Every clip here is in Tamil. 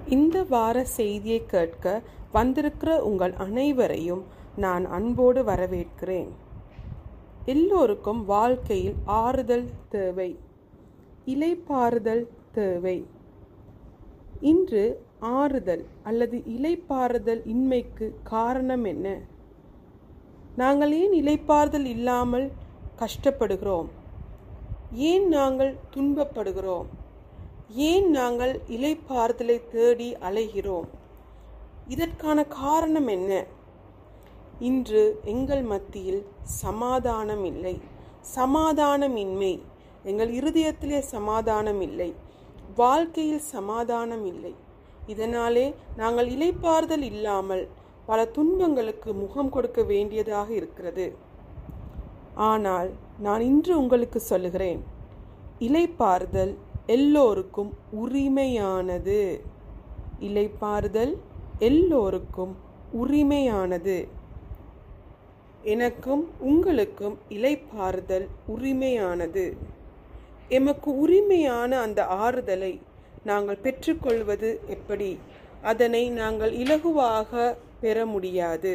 இந்த வார செய்தியை கேட்க வந்திருக்கிற உங்கள் அனைவரையும் நான் அன்போடு வரவேற்கிறேன் எல்லோருக்கும் வாழ்க்கையில் ஆறுதல் தேவை இலைப்பாறுதல் தேவை இன்று ஆறுதல் அல்லது இலைப்பாறுதல் இன்மைக்கு காரணம் என்ன நாங்கள் ஏன் இலைப்பாறுதல் இல்லாமல் கஷ்டப்படுகிறோம் ஏன் நாங்கள் துன்பப்படுகிறோம் ஏன் நாங்கள் இலைப்பாறுதலை தேடி அலைகிறோம் இதற்கான காரணம் என்ன இன்று எங்கள் மத்தியில் சமாதானம் இல்லை சமாதானமின்மை எங்கள் இருதயத்திலே சமாதானம் இல்லை வாழ்க்கையில் சமாதானம் இல்லை இதனாலே நாங்கள் இலைப்பாறுதல் இல்லாமல் பல துன்பங்களுக்கு முகம் கொடுக்க வேண்டியதாக இருக்கிறது ஆனால் நான் இன்று உங்களுக்கு சொல்லுகிறேன் இலைப்பாறுதல் எல்லோருக்கும் உரிமையானது இலைப்பாறுதல் எல்லோருக்கும் உரிமையானது எனக்கும் உங்களுக்கும் இலைப்பாறுதல் உரிமையானது எமக்கு உரிமையான அந்த ஆறுதலை நாங்கள் பெற்றுக்கொள்வது எப்படி அதனை நாங்கள் இலகுவாக பெற முடியாது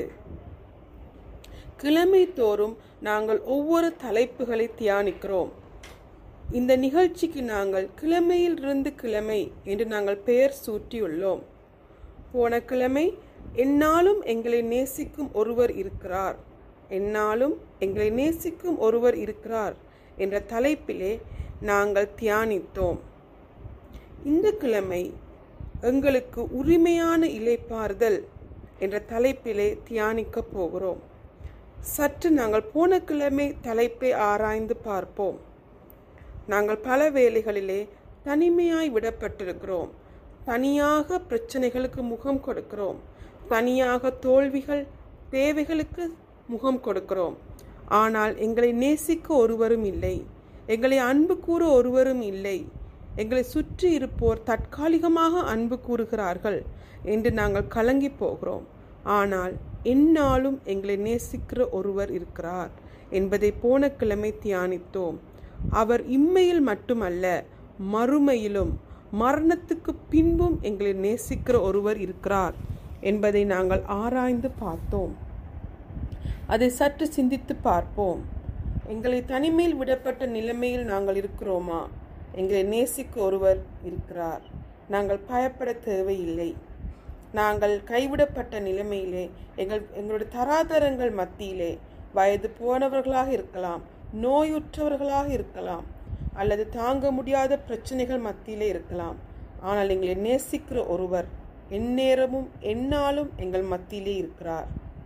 கிழமை தோறும் நாங்கள் ஒவ்வொரு தலைப்புகளை தியானிக்கிறோம் இந்த நிகழ்ச்சிக்கு நாங்கள் கிழமையிலிருந்து கிழமை என்று நாங்கள் பெயர் சூட்டியுள்ளோம் போன கிழமை என்னாலும் எங்களை நேசிக்கும் ஒருவர் இருக்கிறார் என்னாலும் எங்களை நேசிக்கும் ஒருவர் இருக்கிறார் என்ற தலைப்பிலே நாங்கள் தியானித்தோம் இந்த கிழமை எங்களுக்கு உரிமையான இலைப்பாறுதல் என்ற தலைப்பிலே தியானிக்கப் போகிறோம் சற்று நாங்கள் போன கிழமை தலைப்பை ஆராய்ந்து பார்ப்போம் நாங்கள் பல வேளைகளிலே தனிமையாய் விடப்பட்டிருக்கிறோம் தனியாக பிரச்சனைகளுக்கு முகம் கொடுக்கிறோம் தனியாக தோல்விகள் தேவைகளுக்கு முகம் கொடுக்கிறோம் ஆனால் எங்களை நேசிக்க ஒருவரும் இல்லை எங்களை அன்பு கூற ஒருவரும் இல்லை எங்களை சுற்றி இருப்போர் தற்காலிகமாக அன்பு கூறுகிறார்கள் என்று நாங்கள் கலங்கி போகிறோம் ஆனால் என்னாலும் எங்களை நேசிக்கிற ஒருவர் இருக்கிறார் என்பதை போன கிழமை தியானித்தோம் அவர் இம்மையில் மட்டுமல்ல மறுமையிலும் மரணத்துக்கு பின்பும் எங்களை நேசிக்கிற ஒருவர் இருக்கிறார் என்பதை நாங்கள் ஆராய்ந்து பார்த்தோம் அதை சற்று சிந்தித்து பார்ப்போம் எங்களை தனிமையில் விடப்பட்ட நிலைமையில் நாங்கள் இருக்கிறோமா எங்களை நேசிக்க ஒருவர் இருக்கிறார் நாங்கள் பயப்பட தேவையில்லை நாங்கள் கைவிடப்பட்ட நிலைமையிலே எங்கள் எங்களுடைய தராதரங்கள் மத்தியிலே வயது போனவர்களாக இருக்கலாம் நோயுற்றவர்களாக இருக்கலாம் அல்லது தாங்க முடியாத பிரச்சனைகள் மத்தியிலே இருக்கலாம் ஆனால் எங்களை நேசிக்கிற ஒருவர் எந்நேரமும் எந்நாளும் எங்கள் மத்தியிலே இருக்கிறார்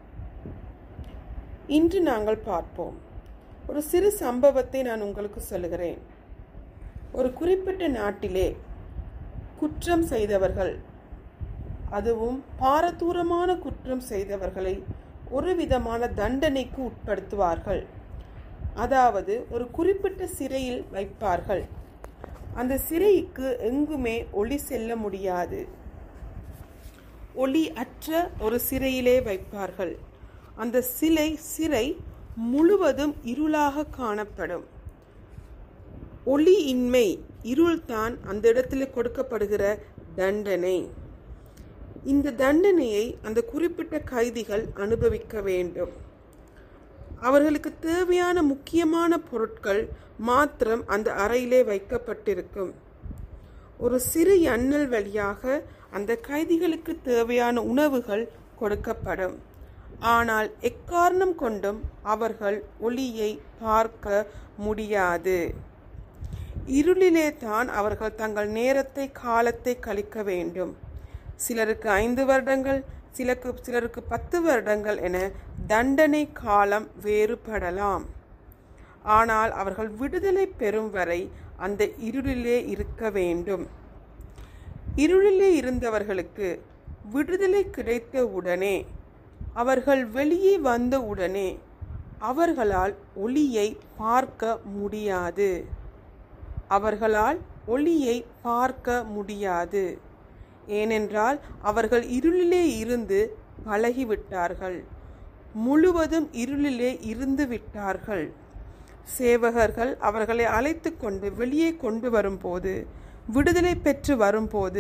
இன்று நாங்கள் பார்ப்போம் ஒரு சிறு சம்பவத்தை நான் உங்களுக்கு சொல்லுகிறேன் ஒரு குறிப்பிட்ட நாட்டிலே குற்றம் செய்தவர்கள் அதுவும் பாரதூரமான குற்றம் செய்தவர்களை ஒரு விதமான தண்டனைக்கு உட்படுத்துவார்கள் அதாவது ஒரு குறிப்பிட்ட சிறையில் வைப்பார்கள் அந்த சிறைக்கு எங்குமே ஒளி செல்ல முடியாது ஒளி அற்ற ஒரு சிறையிலே வைப்பார்கள் அந்த சிலை சிறை முழுவதும் இருளாக காணப்படும் ஒளி இன்மை இருள்தான் அந்த இடத்துல கொடுக்கப்படுகிற தண்டனை இந்த தண்டனையை அந்த குறிப்பிட்ட கைதிகள் அனுபவிக்க வேண்டும் அவர்களுக்கு தேவையான முக்கியமான பொருட்கள் மாத்திரம் அந்த அறையிலே வைக்கப்பட்டிருக்கும் ஒரு சிறு அண்ணல் வழியாக அந்த கைதிகளுக்கு தேவையான உணவுகள் கொடுக்கப்படும் ஆனால் எக்காரணம் கொண்டும் அவர்கள் ஒளியை பார்க்க முடியாது இருளிலே தான் அவர்கள் தங்கள் நேரத்தை காலத்தை கழிக்க வேண்டும் சிலருக்கு ஐந்து வருடங்கள் சிலருக்கு சிலருக்கு பத்து வருடங்கள் என தண்டனை காலம் வேறுபடலாம் ஆனால் அவர்கள் விடுதலை பெறும் வரை அந்த இருளிலே இருக்க வேண்டும் இருளிலே இருந்தவர்களுக்கு விடுதலை கிடைத்த உடனே அவர்கள் வெளியே வந்த உடனே அவர்களால் ஒளியை பார்க்க முடியாது அவர்களால் ஒளியை பார்க்க முடியாது ஏனென்றால் அவர்கள் இருளிலே இருந்து பழகிவிட்டார்கள் முழுவதும் இருளிலே இருந்து விட்டார்கள் சேவகர்கள் அவர்களை அழைத்து கொண்டு வெளியே கொண்டு வரும்போது விடுதலை பெற்று வரும்போது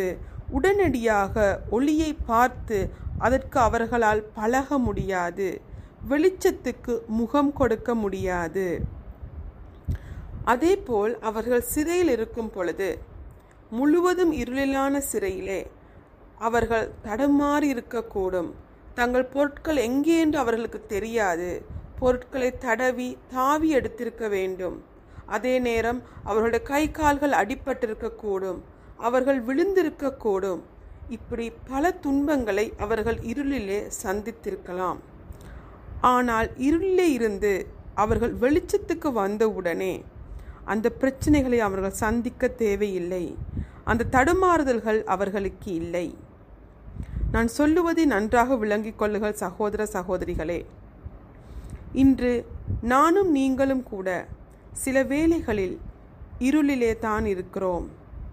உடனடியாக ஒளியை பார்த்து அதற்கு அவர்களால் பழக முடியாது வெளிச்சத்துக்கு முகம் கொடுக்க முடியாது அதேபோல் அவர்கள் சிறையில் இருக்கும் பொழுது முழுவதும் இருளிலான சிறையிலே அவர்கள் தடுமாறி இருக்கக்கூடும் தங்கள் பொருட்கள் எங்கே என்று அவர்களுக்கு தெரியாது பொருட்களை தடவி தாவி எடுத்திருக்க வேண்டும் அதே நேரம் அவர்களுடைய கை கால்கள் அடிபட்டிருக்கக்கூடும் அவர்கள் விழுந்திருக்கக்கூடும் இப்படி பல துன்பங்களை அவர்கள் இருளிலே சந்தித்திருக்கலாம் ஆனால் இருளிலே இருந்து அவர்கள் வெளிச்சத்துக்கு வந்தவுடனே அந்த பிரச்சனைகளை அவர்கள் சந்திக்க தேவையில்லை அந்த தடுமாறுதல்கள் அவர்களுக்கு இல்லை நான் சொல்லுவதை நன்றாக விளங்கிக் கொள்ளுங்கள் சகோதர சகோதரிகளே இன்று நானும் நீங்களும் கூட சில வேளைகளில் இருளிலே தான் இருக்கிறோம்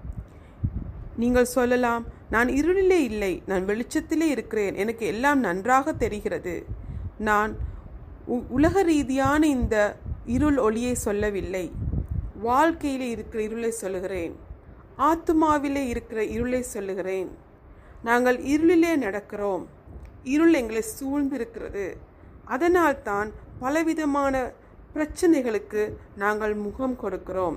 நீங்கள் சொல்லலாம் நான் இருளிலே இல்லை நான் வெளிச்சத்திலே இருக்கிறேன் எனக்கு எல்லாம் நன்றாக தெரிகிறது நான் உ- உலக ரீதியான இந்த இருள் ஒளியை சொல்லவில்லை வாழ்க்கையிலே இருக்கிற இருளை சொல்லுகிறேன் ஆத்துமாவிலே இருக்கிற இருளை சொல்லுகிறேன் நாங்கள் இருளிலே நடக்கிறோம் இருள் எங்களை சூழ்ந்திருக்கிறது அதனால்தான் பலவிதமான பிரச்சனைகளுக்கு நாங்கள் முகம் கொடுக்கிறோம்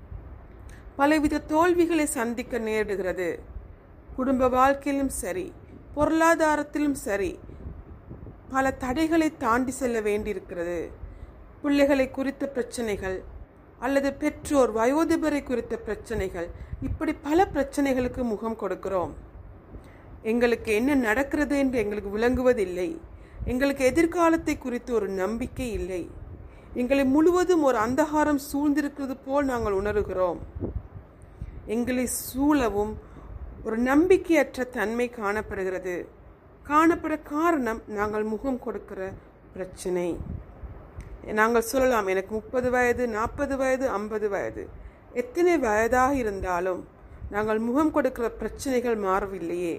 பலவித தோல்விகளை சந்திக்க நேரிடுகிறது குடும்ப வாழ்க்கையிலும் சரி பொருளாதாரத்திலும் சரி பல தடைகளை தாண்டி செல்ல வேண்டியிருக்கிறது பிள்ளைகளை குறித்த பிரச்சனைகள் அல்லது பெற்றோர் வயோதிபரை குறித்த பிரச்சனைகள் இப்படி பல பிரச்சனைகளுக்கு முகம் கொடுக்கிறோம் எங்களுக்கு என்ன நடக்கிறது என்று எங்களுக்கு விளங்குவதில்லை எங்களுக்கு எதிர்காலத்தை குறித்து ஒரு நம்பிக்கை இல்லை எங்களை முழுவதும் ஒரு அந்தகாரம் சூழ்ந்திருக்கிறது போல் நாங்கள் உணர்கிறோம் எங்களை சூழவும் ஒரு நம்பிக்கையற்ற தன்மை காணப்படுகிறது காணப்பட காரணம் நாங்கள் முகம் கொடுக்கிற பிரச்சனை நாங்கள் சொல்லலாம் எனக்கு முப்பது வயது நாற்பது வயது ஐம்பது வயது எத்தனை வயதாக இருந்தாலும் நாங்கள் முகம் கொடுக்கிற பிரச்சனைகள் மாறவில்லையே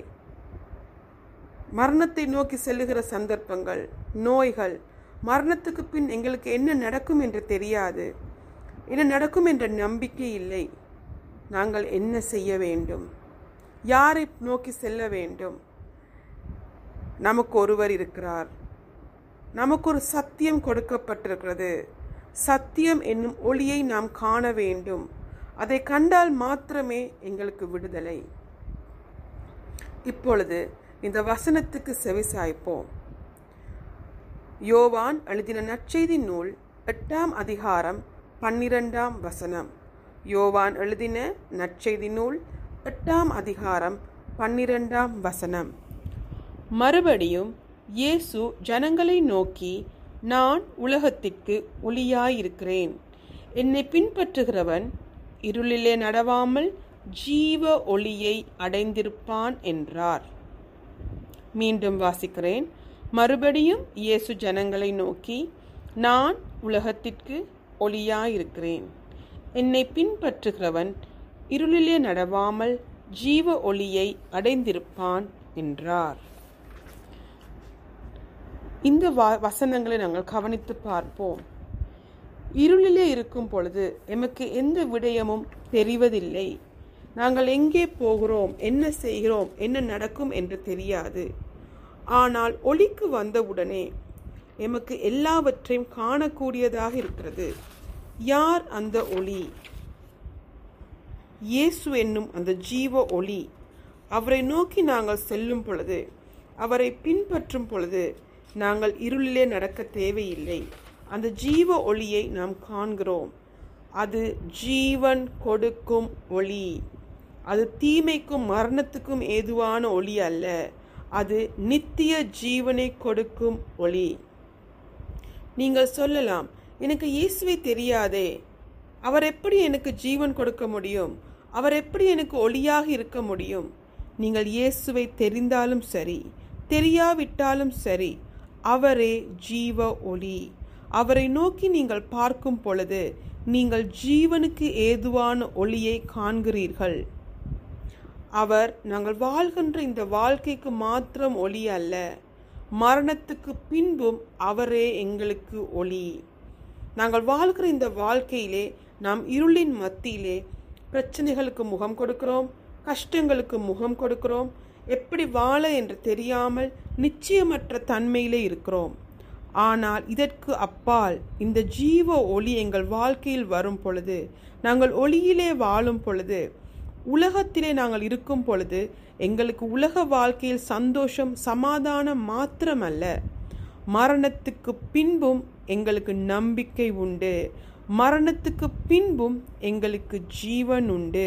மரணத்தை நோக்கி செல்லுகிற சந்தர்ப்பங்கள் நோய்கள் மரணத்துக்கு பின் எங்களுக்கு என்ன நடக்கும் என்று தெரியாது என்ன நடக்கும் என்ற நம்பிக்கை இல்லை நாங்கள் என்ன செய்ய வேண்டும் யாரை நோக்கி செல்ல வேண்டும் நமக்கு ஒருவர் இருக்கிறார் நமக்கு ஒரு சத்தியம் கொடுக்கப்பட்டிருக்கிறது சத்தியம் என்னும் ஒளியை நாம் காண வேண்டும் அதை கண்டால் மாத்திரமே எங்களுக்கு விடுதலை இப்பொழுது இந்த வசனத்துக்கு செவிசாய்ப்போம் யோவான் எழுதின நற்செய்தி நூல் எட்டாம் அதிகாரம் பன்னிரெண்டாம் வசனம் யோவான் எழுதின நற்செய்தி நூல் எட்டாம் அதிகாரம் பன்னிரெண்டாம் வசனம் மறுபடியும் இயேசு ஜனங்களை நோக்கி நான் உலகத்திற்கு ஒளியாயிருக்கிறேன் என்னை பின்பற்றுகிறவன் இருளிலே நடவாமல் ஜீவ ஒளியை அடைந்திருப்பான் என்றார் மீண்டும் வாசிக்கிறேன் மறுபடியும் இயேசு ஜனங்களை நோக்கி நான் உலகத்திற்கு ஒளியாயிருக்கிறேன் என்னை பின்பற்றுகிறவன் இருளிலே நடவாமல் ஜீவ ஒளியை அடைந்திருப்பான் என்றார் இந்த வ- வசனங்களை நாங்கள் கவனித்து பார்ப்போம் இருளிலே இருக்கும் பொழுது எமக்கு எந்த விடயமும் தெரிவதில்லை நாங்கள் எங்கே போகிறோம் என்ன செய்கிறோம் என்ன நடக்கும் என்று தெரியாது ஆனால் ஒளிக்கு வந்தவுடனே எமக்கு எல்லாவற்றையும் காணக்கூடியதாக இருக்கிறது யார் அந்த ஒளி இயேசு என்னும் அந்த ஜீவ ஒளி அவரை நோக்கி நாங்கள் செல்லும் பொழுது அவரை பின்பற்றும் பொழுது நாங்கள் இருளிலே நடக்க தேவையில்லை அந்த ஜீவ ஒளியை நாம் காண்கிறோம் அது ஜீவன் கொடுக்கும் ஒளி அது தீமைக்கும் மரணத்துக்கும் ஏதுவான ஒளி அல்ல அது நித்திய ஜீவனை கொடுக்கும் ஒளி நீங்கள் சொல்லலாம் எனக்கு இயேசுவை தெரியாதே அவர் எப்படி எனக்கு ஜீவன் கொடுக்க முடியும் அவர் எப்படி எனக்கு ஒளியாக இருக்க முடியும் நீங்கள் இயேசுவை தெரிந்தாலும் சரி தெரியாவிட்டாலும் சரி அவரே ஜீவ ஒளி அவரை நோக்கி நீங்கள் பார்க்கும் பொழுது நீங்கள் ஜீவனுக்கு ஏதுவான ஒளியை காண்கிறீர்கள் அவர் நாங்கள் வாழ்கின்ற இந்த வாழ்க்கைக்கு மாத்திரம் ஒளி அல்ல மரணத்துக்கு பின்பும் அவரே எங்களுக்கு ஒளி நாங்கள் வாழ்கிற இந்த வாழ்க்கையிலே நாம் இருளின் மத்தியிலே பிரச்சனைகளுக்கு முகம் கொடுக்கிறோம் கஷ்டங்களுக்கு முகம் கொடுக்கிறோம் எப்படி வாழ என்று தெரியாமல் நிச்சயமற்ற தன்மையிலே இருக்கிறோம் ஆனால் இதற்கு அப்பால் இந்த ஜீவ ஒளி எங்கள் வாழ்க்கையில் வரும் பொழுது நாங்கள் ஒளியிலே வாழும் பொழுது உலகத்திலே நாங்கள் இருக்கும் பொழுது எங்களுக்கு உலக வாழ்க்கையில் சந்தோஷம் சமாதானம் மாத்திரமல்ல மரணத்துக்கு பின்பும் எங்களுக்கு நம்பிக்கை உண்டு மரணத்துக்கு பின்பும் எங்களுக்கு ஜீவன் உண்டு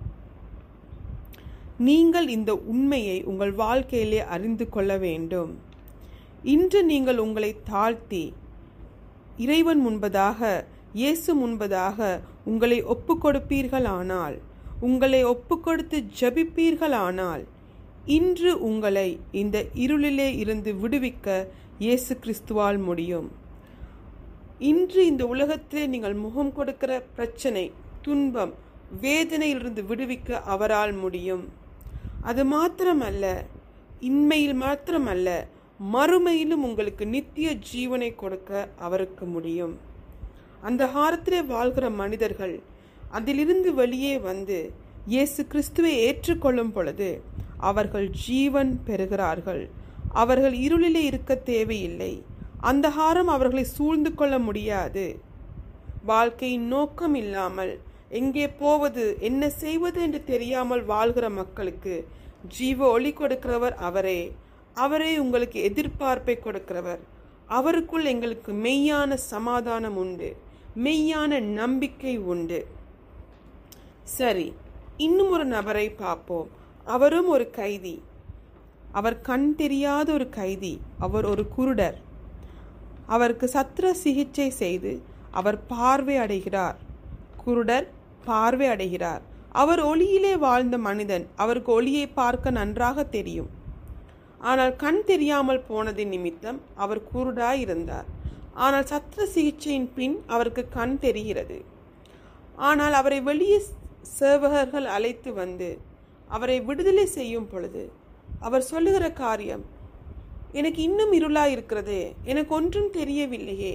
நீங்கள் இந்த உண்மையை உங்கள் வாழ்க்கையிலே அறிந்து கொள்ள வேண்டும் இன்று நீங்கள் உங்களை தாழ்த்தி இறைவன் முன்பதாக இயேசு முன்பதாக உங்களை ஒப்பு கொடுப்பீர்களானால் உங்களை ஒப்பு கொடுத்து ஜபிப்பீர்களானால் இன்று உங்களை இந்த இருளிலே இருந்து விடுவிக்க இயேசு கிறிஸ்துவால் முடியும் இன்று இந்த உலகத்திலே நீங்கள் முகம் கொடுக்கிற பிரச்சனை துன்பம் வேதனையிலிருந்து விடுவிக்க அவரால் முடியும் அது மாத்திரமல்ல இன்மையில் மாத்திரமல்ல மறுமையிலும் உங்களுக்கு நித்திய ஜீவனை கொடுக்க அவருக்கு முடியும் அந்த காலத்திலே வாழ்கிற மனிதர்கள் அதிலிருந்து வெளியே வந்து இயேசு கிறிஸ்துவை ஏற்றுக்கொள்ளும் பொழுது அவர்கள் ஜீவன் பெறுகிறார்கள் அவர்கள் இருளிலே இருக்க தேவையில்லை அந்தகாரம் அவர்களை சூழ்ந்து கொள்ள முடியாது வாழ்க்கையின் நோக்கம் இல்லாமல் எங்கே போவது என்ன செய்வது என்று தெரியாமல் வாழ்கிற மக்களுக்கு ஜீவ ஒளி கொடுக்கிறவர் அவரே அவரே உங்களுக்கு எதிர்பார்ப்பை கொடுக்கிறவர் அவருக்குள் எங்களுக்கு மெய்யான சமாதானம் உண்டு மெய்யான நம்பிக்கை உண்டு சரி இன்னும் ஒரு நபரை பார்ப்போம் அவரும் ஒரு கைதி அவர் கண் தெரியாத ஒரு கைதி அவர் ஒரு குருடர் அவருக்கு சத்திர சிகிச்சை செய்து அவர் பார்வை அடைகிறார் குருடர் பார்வை அடைகிறார் அவர் ஒளியிலே வாழ்ந்த மனிதன் அவருக்கு ஒளியை பார்க்க நன்றாக தெரியும் ஆனால் கண் தெரியாமல் போனதின் நிமித்தம் அவர் குருடாய் இருந்தார் ஆனால் சத்திர சிகிச்சையின் பின் அவருக்கு கண் தெரிகிறது ஆனால் அவரை வெளியே சேவகர்கள் அழைத்து வந்து அவரை விடுதலை செய்யும் பொழுது அவர் சொல்லுகிற காரியம் எனக்கு இன்னும் இருளா இருக்கிறது எனக்கு ஒன்றும் தெரியவில்லையே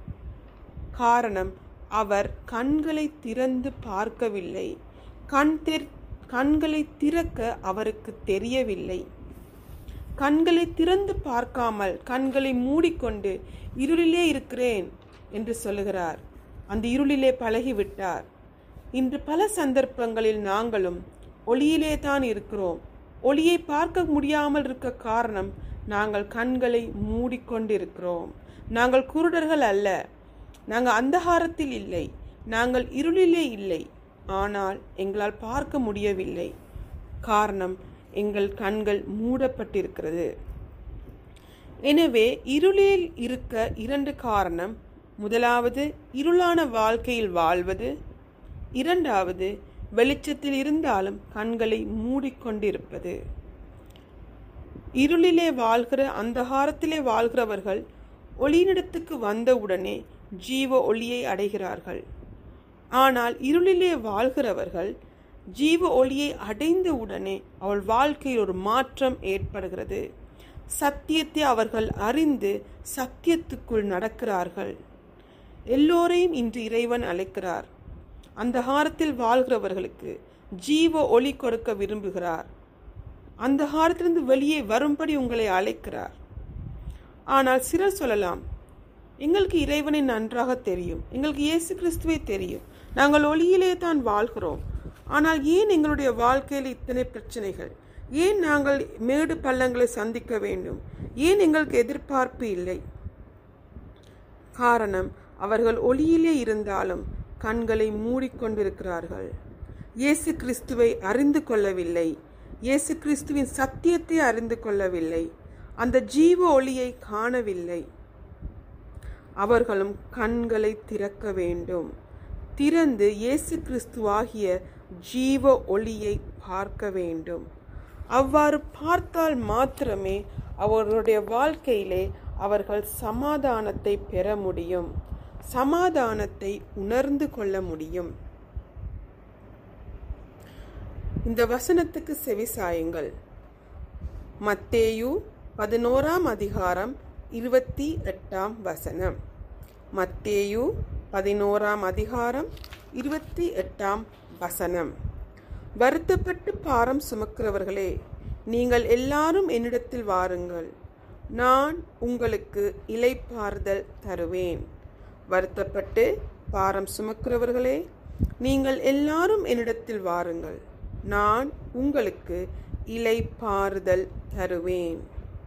காரணம் அவர் கண்களை திறந்து பார்க்கவில்லை கண் தெர் கண்களை திறக்க அவருக்கு தெரியவில்லை கண்களை திறந்து பார்க்காமல் கண்களை மூடிக்கொண்டு இருளிலே இருக்கிறேன் என்று சொல்லுகிறார் அந்த இருளிலே பழகிவிட்டார் இன்று பல சந்தர்ப்பங்களில் நாங்களும் ஒளியிலே தான் இருக்கிறோம் ஒளியை பார்க்க முடியாமல் இருக்க காரணம் நாங்கள் கண்களை மூடிக்கொண்டிருக்கிறோம் நாங்கள் குருடர்கள் அல்ல நாங்கள் அந்தகாரத்தில் இல்லை நாங்கள் இருளிலே இல்லை ஆனால் எங்களால் பார்க்க முடியவில்லை காரணம் எங்கள் கண்கள் மூடப்பட்டிருக்கிறது எனவே இருளில் இருக்க இரண்டு காரணம் முதலாவது இருளான வாழ்க்கையில் வாழ்வது இரண்டாவது வெளிச்சத்தில் இருந்தாலும் கண்களை மூடிக்கொண்டிருப்பது இருளிலே வாழ்கிற அந்தகாரத்திலே வாழ்கிறவர்கள் ஒளியினிடத்துக்கு வந்தவுடனே ஜீவ ஒளியை அடைகிறார்கள் ஆனால் இருளிலே வாழ்கிறவர்கள் ஜீவ ஒளியை அடைந்த உடனே அவள் வாழ்க்கையில் ஒரு மாற்றம் ஏற்படுகிறது சத்தியத்தை அவர்கள் அறிந்து சத்தியத்துக்குள் நடக்கிறார்கள் எல்லோரையும் இன்று இறைவன் அழைக்கிறார் அந்த காலத்தில் வாழ்கிறவர்களுக்கு ஜீவ ஒளி கொடுக்க விரும்புகிறார் அந்த காலத்திலிருந்து வெளியே வரும்படி உங்களை அழைக்கிறார் ஆனால் சிலர் சொல்லலாம் எங்களுக்கு இறைவனை நன்றாக தெரியும் எங்களுக்கு இயேசு கிறிஸ்துவை தெரியும் நாங்கள் ஒளியிலே தான் வாழ்கிறோம் ஆனால் ஏன் எங்களுடைய வாழ்க்கையில் இத்தனை பிரச்சனைகள் ஏன் நாங்கள் மேடு பள்ளங்களை சந்திக்க வேண்டும் ஏன் எங்களுக்கு எதிர்பார்ப்பு இல்லை காரணம் அவர்கள் ஒளியிலே இருந்தாலும் கண்களை மூடிக்கொண்டிருக்கிறார்கள் இயேசு கிறிஸ்துவை அறிந்து கொள்ளவில்லை இயேசு கிறிஸ்துவின் சத்தியத்தை அறிந்து கொள்ளவில்லை அந்த ஜீவ ஒளியை காணவில்லை அவர்களும் கண்களை திறக்க வேண்டும் திறந்து இயேசு கிறிஸ்துவாகிய ஜீவ ஒளியை பார்க்க வேண்டும் அவ்வாறு பார்த்தால் மாத்திரமே அவர்களுடைய வாழ்க்கையிலே அவர்கள் சமாதானத்தை பெற முடியும் சமாதானத்தை உணர்ந்து கொள்ள முடியும் இந்த வசனத்துக்கு செவிசாயுங்கள் மத்தேயு பதினோராம் அதிகாரம் இருபத்தி எட்டாம் வசனம் மத்தேயு பதினோராம் அதிகாரம் இருபத்தி எட்டாம் வசனம் வருத்தப்பட்டு பாரம் சுமக்கிறவர்களே நீங்கள் எல்லாரும் என்னிடத்தில் வாருங்கள் நான் உங்களுக்கு இலைப்பாறுதல் தருவேன் வருத்தப்பட்டு பாரம் சுமக்கிறவர்களே நீங்கள் எல்லாரும் என்னிடத்தில் வாருங்கள் நான் உங்களுக்கு இலைப்பாறுதல் தருவேன்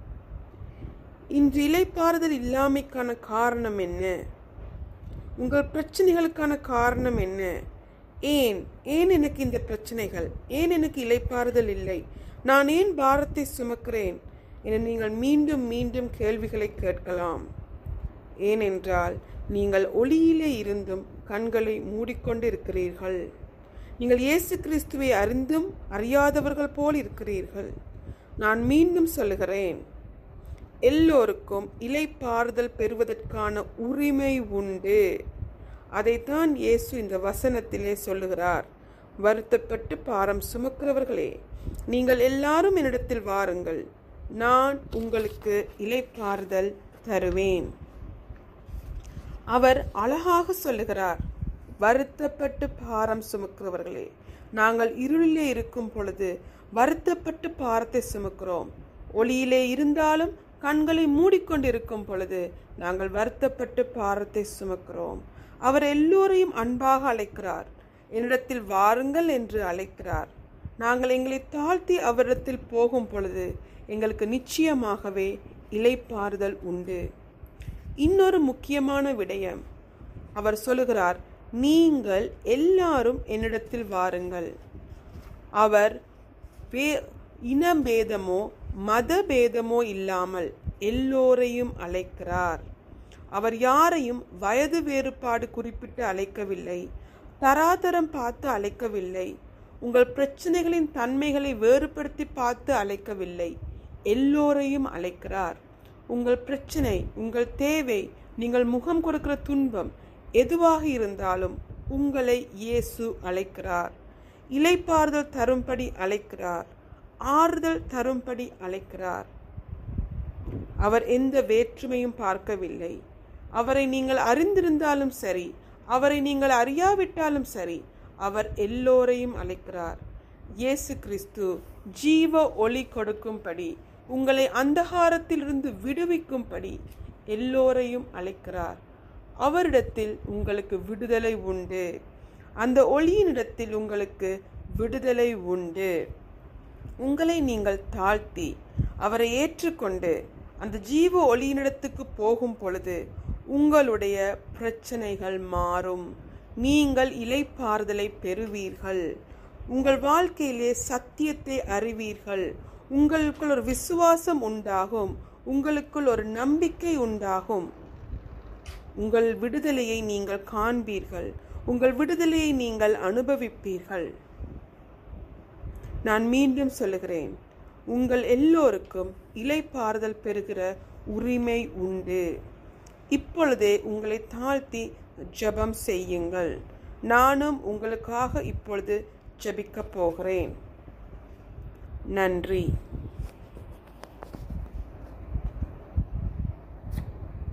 இன்று இலைப்பாறுதல் இல்லாமைக்கான காரணம் என்ன உங்கள் பிரச்சனைகளுக்கான காரணம் என்ன ஏன் ஏன் எனக்கு இந்த பிரச்சனைகள் ஏன் எனக்கு இலைப்பாறுதல் இல்லை நான் ஏன் பாரத்தை சுமக்கிறேன் என நீங்கள் மீண்டும் மீண்டும் கேள்விகளை கேட்கலாம் ஏனென்றால் நீங்கள் ஒளியிலே இருந்தும் கண்களை மூடிக்கொண்டு இருக்கிறீர்கள் நீங்கள் இயேசு கிறிஸ்துவை அறிந்தும் அறியாதவர்கள் போல் இருக்கிறீர்கள் நான் மீண்டும் சொல்லுகிறேன் எல்லோருக்கும் இலைப்பாறுதல் பெறுவதற்கான உரிமை உண்டு அதைத்தான் இயேசு இந்த வசனத்திலே சொல்லுகிறார் வருத்தப்பட்டு பாரம் சுமக்கிறவர்களே நீங்கள் எல்லாரும் என்னிடத்தில் வாருங்கள் நான் உங்களுக்கு இலைப்பாறுதல் தருவேன் அவர் அழகாக சொல்லுகிறார் வருத்தப்பட்டு பாரம் சுமக்கிறவர்களே நாங்கள் இருளிலே இருக்கும் பொழுது வருத்தப்பட்டு பாரத்தை சுமக்கிறோம் ஒளியிலே இருந்தாலும் கண்களை மூடிக்கொண்டிருக்கும் பொழுது நாங்கள் வருத்தப்பட்டு பாரத்தை சுமக்கிறோம் அவர் எல்லோரையும் அன்பாக அழைக்கிறார் என்னிடத்தில் வாருங்கள் என்று அழைக்கிறார் நாங்கள் எங்களை தாழ்த்தி அவரிடத்தில் போகும் பொழுது எங்களுக்கு நிச்சயமாகவே இலைப்பாறுதல் உண்டு இன்னொரு முக்கியமான விடயம் அவர் சொல்லுகிறார் நீங்கள் எல்லாரும் என்னிடத்தில் வாருங்கள் அவர் வே இனபேதமோ மதபேதமோ இல்லாமல் எல்லோரையும் அழைக்கிறார் அவர் யாரையும் வயது வேறுபாடு குறிப்பிட்டு அழைக்கவில்லை தராதரம் பார்த்து அழைக்கவில்லை உங்கள் பிரச்சனைகளின் தன்மைகளை வேறுபடுத்தி பார்த்து அழைக்கவில்லை எல்லோரையும் அழைக்கிறார் உங்கள் பிரச்சனை உங்கள் தேவை நீங்கள் முகம் கொடுக்கிற துன்பம் எதுவாக இருந்தாலும் உங்களை இயேசு அழைக்கிறார் இலைப்பாறுதல் தரும்படி அழைக்கிறார் ஆறுதல் தரும்படி அழைக்கிறார் அவர் எந்த வேற்றுமையும் பார்க்கவில்லை அவரை நீங்கள் அறிந்திருந்தாலும் சரி அவரை நீங்கள் அறியாவிட்டாலும் சரி அவர் எல்லோரையும் அழைக்கிறார் இயேசு கிறிஸ்து ஜீவ ஒளி கொடுக்கும்படி உங்களை அந்தகாரத்திலிருந்து விடுவிக்கும்படி எல்லோரையும் அழைக்கிறார் அவரிடத்தில் உங்களுக்கு விடுதலை உண்டு அந்த ஒளியினிடத்தில் உங்களுக்கு விடுதலை உண்டு உங்களை நீங்கள் தாழ்த்தி அவரை ஏற்றுக்கொண்டு அந்த ஜீவ ஒளியினிடத்துக்கு போகும் பொழுது உங்களுடைய பிரச்சனைகள் மாறும் நீங்கள் இலைப்பாறுதலை பெறுவீர்கள் உங்கள் வாழ்க்கையிலே சத்தியத்தை அறிவீர்கள் உங்களுக்குள் ஒரு விசுவாசம் உண்டாகும் உங்களுக்குள் ஒரு நம்பிக்கை உண்டாகும் உங்கள் விடுதலையை நீங்கள் காண்பீர்கள் உங்கள் விடுதலையை நீங்கள் அனுபவிப்பீர்கள் நான் மீண்டும் சொல்லுகிறேன் உங்கள் எல்லோருக்கும் இலைப்பாறுதல் பெறுகிற உரிமை உண்டு இப்பொழுதே உங்களை தாழ்த்தி ஜெபம் செய்யுங்கள் நானும் உங்களுக்காக இப்பொழுது ஜெபிக்கப் போகிறேன் நன்றி